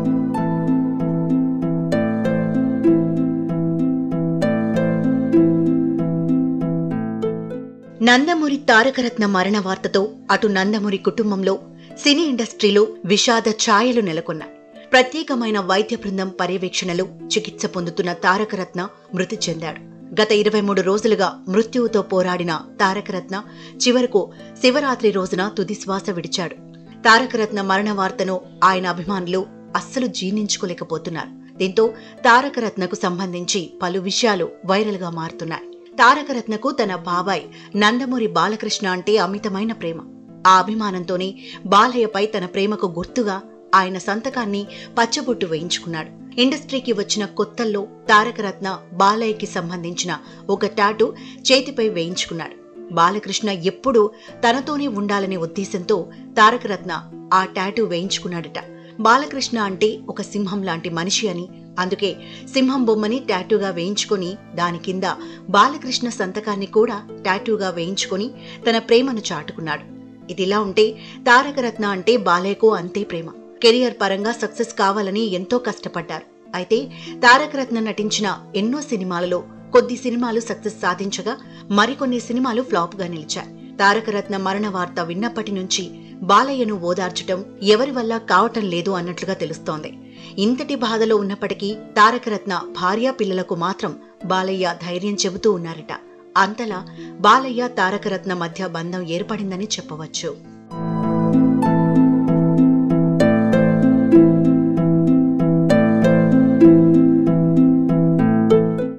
నందమూరి తారకరత్న మరణ వార్తతో అటు నందమూరి కుటుంబంలో సినీ ఇండస్ట్రీలో విషాద ఛాయలు నెలకొన్నాయి ప్రత్యేకమైన వైద్య బృందం పర్యవేక్షణలో చికిత్స పొందుతున్న తారకరత్న మృతి చెందాడు గత ఇరవై మూడు రోజులుగా మృత్యువుతో పోరాడిన తారకరత్న చివరకు శివరాత్రి రోజున తుది శ్వాస విడిచాడు తారకరత్న మరణ వార్తను ఆయన అభిమానులు అస్సలు జీర్ణించుకోలేకపోతున్నారు దీంతో తారకరత్నకు సంబంధించి పలు విషయాలు వైరల్గా మారుతున్నాయి తారకరత్నకు తన బాబాయ్ నందమూరి బాలకృష్ణ అంటే అమితమైన ప్రేమ ఆ అభిమానంతోనే బాలయ్యపై తన ప్రేమకు గుర్తుగా ఆయన సంతకాన్ని పచ్చబొట్టు వేయించుకున్నాడు ఇండస్ట్రీకి వచ్చిన కొత్తల్లో తారకరత్న బాలయ్యకి సంబంధించిన ఒక టాటూ చేతిపై వేయించుకున్నాడు బాలకృష్ణ ఎప్పుడూ తనతోనే ఉండాలనే ఉద్దేశంతో తారకరత్న ఆ టాటూ వేయించుకున్నాడట బాలకృష్ణ అంటే ఒక సింహం లాంటి మనిషి అని అందుకే సింహం బొమ్మని టాటూగా వేయించుకొని దాని కింద బాలకృష్ణ సంతకాన్ని కూడా టాటూగా వేయించుకొని తన ప్రేమను చాటుకున్నాడు ఇదిలా ఉంటే తారకరత్న అంటే బాలయ్యకు అంతే ప్రేమ కెరియర్ పరంగా సక్సెస్ కావాలని ఎంతో కష్టపడ్డారు అయితే తారకరత్న నటించిన ఎన్నో సినిమాలలో కొద్ది సినిమాలు సక్సెస్ సాధించగా మరికొన్ని సినిమాలు ఫ్లాప్ గా నిలిచాయి తారకరత్న మరణ వార్త విన్నప్పటి నుంచి బాలయ్యను ఓదార్చటం ఎవరి వల్ల కావటం లేదు అన్నట్లుగా తెలుస్తోంది ఇంతటి బాధలో ఉన్నప్పటికీ తారకరత్న భార్యా పిల్లలకు మాత్రం బాలయ్య ధైర్యం చెబుతూ ఉన్నారట అంతలా బాలయ్య తారకరత్న మధ్య బంధం ఏర్పడిందని చెప్పవచ్చు